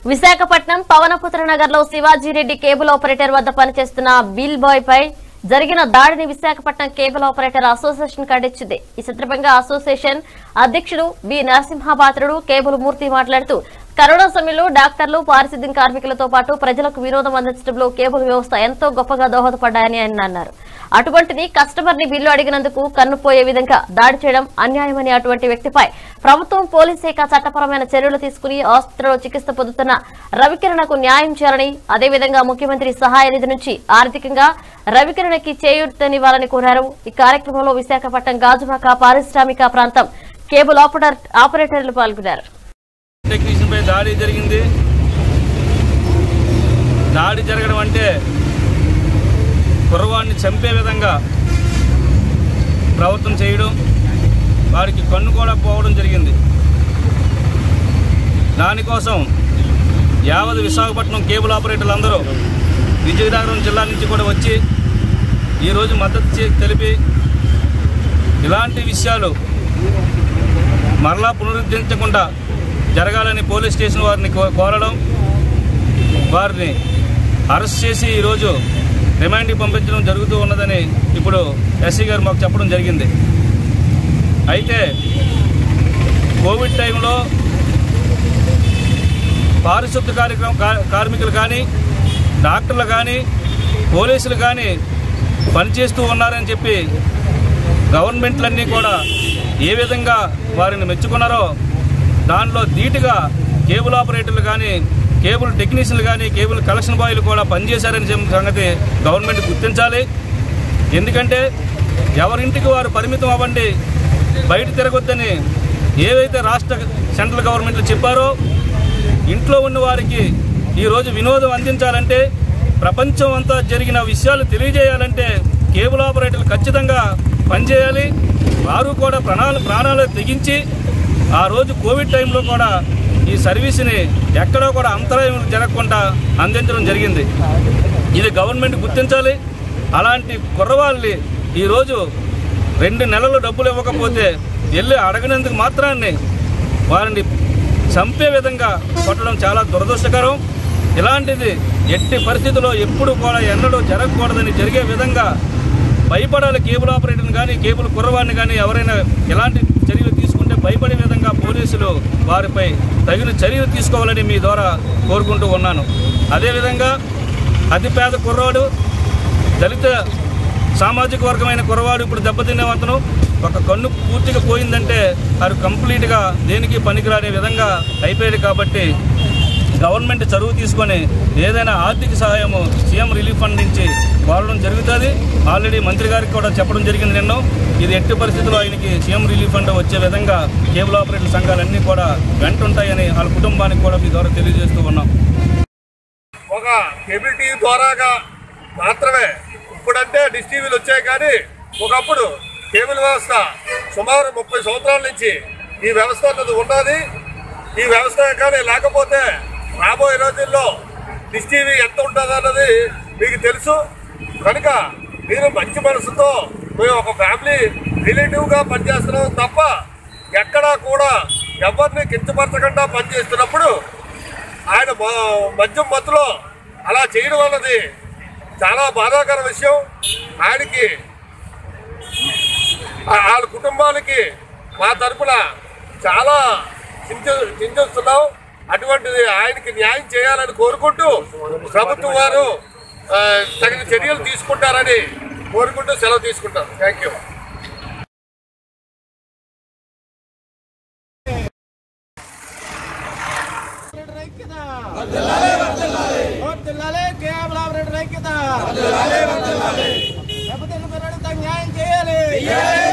విశాఖపట్నం పవనపుత్ర నగర్ లో శివాజీరెడ్డి cable operator వద్ద పనిచేస్తున్న బిల్ బాయ్ పై జరిగిన దాడిని విశాఖపట్నం కేబుల్ ఆపరేటర్ అసోసియేషన్ ఖండించింది ఈ సందర్భంగా అసోసియేషన్ అధ్యక్షుడు బి నరసింహపాత్రుడు కేబుల్ మూర్తి మాట్లాడుతూ కరోనా సమయంలో డాక్టర్లు పారిశుద్ధ్యం కార్మికులతో పాటు ప్రజలకు వినోదం అందించడంలో కేబుల్ వ్యవస్థ ఎంతో గొప్పగా దోహదపడ్డాయని ఆయన అన్నారు అటువంటిది కస్టమర్ ని బిల్లు అడిగినందుకు కన్నుపోయే విధంగా దాడి చేయడం అన్యాయమని అటువంటి వ్యక్తిపై ప్రభుత్వం పోలీస్ శాఖ చట్టపరమైన చర్యలు తీసుకుని ఆసుపత్రిలో చికిత్స పొందుతున్న రవికిరణకు న్యాయం చేయాలని అదేవిధంగా ముఖ్యమంత్రి సహాయ నిధి నుంచి ఆర్థికంగా రవికిరణకి చేయూతనివ్వాలని కోరారు ఈ కార్యక్రమంలో విశాఖపట్నం గాజువాక పారిశ్రామిక ప్రాంతం కేబుల్ ఆపరేటర్ ఆపరేటర్లు పాల్గొన్నారు టెక్నీషియన్ పై దాడి జరిగింది దాడి జరగడం అంటే కుర్రవాడిని చంపే విధంగా ప్రవర్తన చేయడం వారికి కన్ను కూడా పోవడం జరిగింది దానికోసం యావత్ విశాఖపట్నం కేబుల్ ఆపరేటర్లు అందరూ విజయనగరం జిల్లా నుంచి కూడా వచ్చి ఈరోజు మద్దతు చే- తెలిపి ఇలాంటి విషయాలు మరలా పునరుద్ధరించకుండా జరగాలని పోలీస్ స్టేషన్ వారిని కో- కోరడం వారిని అరెస్ట్ చేసి ఈరోజు రిమాండ్కి పంపించడం జరుగుతూ ఉన్నదని ఇప్పుడు ఎస్సీ గారు మాకు చెప్పడం జరిగింది అయితే కోవిడ్ టైంలో పారిశుద్ధ కార్యక్రమం కా- కార్మికులు కానీ డాక్టర్లు కానీ పోలీసులు కానీ పనిచేస్తూ ఉన్నారని చెప్పి గవర్నమెంట్లన్నీ కూడా ఏ విధంగా వారిని మెచ్చుకున్నారో దానిలో ధీటుగా కేబుల్ ఆపరేటర్లు కానీ కేబుల్ టెక్నీషియన్లు కానీ కేబుల్ కలెక్షన్ బాయ్లు కూడా పనిచేశారని చెప్పిన సంగతి గవర్నమెంట్ గుర్తించాలి ఎందుకంటే ఎవరింటికి వారు పరిమితం అవ్వండి బయట తిరగొద్దని ఏవైతే రాష్ట్ర సెంట్రల్ గవర్నమెంట్లు చెప్పారో ఇంట్లో ఉన్న వారికి ఈరోజు వినోదం అందించాలంటే ప్రపంచం అంతా జరిగిన విషయాలు తెలియజేయాలంటే కేబుల్ ఆపరేటర్లు ఖచ్చితంగా పనిచేయాలి వారు కూడా ప్రాణాలు ప్రాణాలు తెగించి ఆ రోజు కోవిడ్ టైంలో కూడా ఈ సర్వీస్ని ఎక్కడో కూడా అంతరాయం జరగకుండా అందించడం జరిగింది ఇది గవర్నమెంట్ గుర్తించాలి అలాంటి కుర్రవాళ్ళని ఈరోజు రెండు నెలలు డబ్బులు ఇవ్వకపోతే వెళ్ళి అడగనందుకు మాత్రాన్ని వారిని చంపే విధంగా కొట్టడం చాలా దురదృష్టకరం ఇలాంటిది ఎట్టి పరిస్థితుల్లో ఎప్పుడు కూడా ఎన్నడూ జరగకూడదని జరిగే విధంగా భయపడాలి కేబుల్ ఆపరేటర్ని కానీ కేబుల్ కుర్రవాడిని కానీ ఎవరైనా ఎలాంటి చర్యలు తీసుకుంటే భయపడే విధంగా పోలీసులు వారిపై తగిన చర్యలు తీసుకోవాలని మీ ద్వారా కోరుకుంటూ ఉన్నాను అదేవిధంగా అతి పేద కుర్రవాడు దళిత సామాజిక వర్గమైన కుర్రవాడు ఇప్పుడు దెబ్బతినే అతను ఒక కన్ను పూర్తిగా పోయిందంటే అది కంప్లీట్గా దేనికి పనికిరాని విధంగా అయిపోయాడు కాబట్టి గవర్నమెంట్ చదువు తీసుకొని ఏదైనా ఆర్థిక సహాయము సీఎం రిలీఫ్ ఫండ్ నుంచి కోరడం జరుగుతుంది ఆల్రెడీ మంత్రి గారికి కూడా చెప్పడం జరిగింది నిన్న ఇది ఎట్టి పరిస్థితుల్లో ఆయనకి సీఎం రిలీఫ్ ఫండ్ వచ్చే విధంగా కేబుల్ ఆపరేటర్ సంఘాలన్నీ కూడా వెంట ఉంటాయని వాళ్ళ కుటుంబానికి కూడా మీ ద్వారా తెలియజేస్తూ ఉన్నాం ఒక కేబుల్ టీవీ ద్వారాగా మాత్రమే ఇప్పుడంటే డిష్ టీవీలు వచ్చాయి కానీ ఒకప్పుడు కేబుల్ వ్యవస్థ సుమారు ముప్పై సంవత్సరాల నుంచి ఈ వ్యవస్థ అన్నది ఉన్నది ఈ వ్యవస్థ కానీ లేకపోతే రాబోయే రోజుల్లో డిష్ టీవీ ఎంత ఉంటుంది అన్నది మీకు తెలుసు కనుక మీరు మంచి మనసుతో మేము ఒక ఫ్యామిలీ రిలేటివ్గా పనిచేస్తున్నాం తప్ప ఎక్కడా కూడా ఎవరిని కించపరచకుండా పనిచేస్తున్నప్పుడు ఆయన మ- మద్యం మత్తులో అలా చేయడం అన్నది చాలా బాధాకర విషయం ఆయనకి ఆ- వాళ్ళ కుటుంబాలకి మా తరపున చాలా చింత చింతిస్తున్నాం అటువంటిది ఆయనకి న్యాయం చేయాలని కోరుకుంటూ ప్రభుత్వం వారు ఆ, తగిన చర్యలు తీసుకుంటారని కోరుకుంటూ సెలవు తీసుకుంటాం థ్యాంక్ యూ వర్ధిల్లాలి కేబుల్ ఆపరేటర్ ఐక్యత దెబ్బతిన్న పిల్లడితో న్యాయం చేయాలి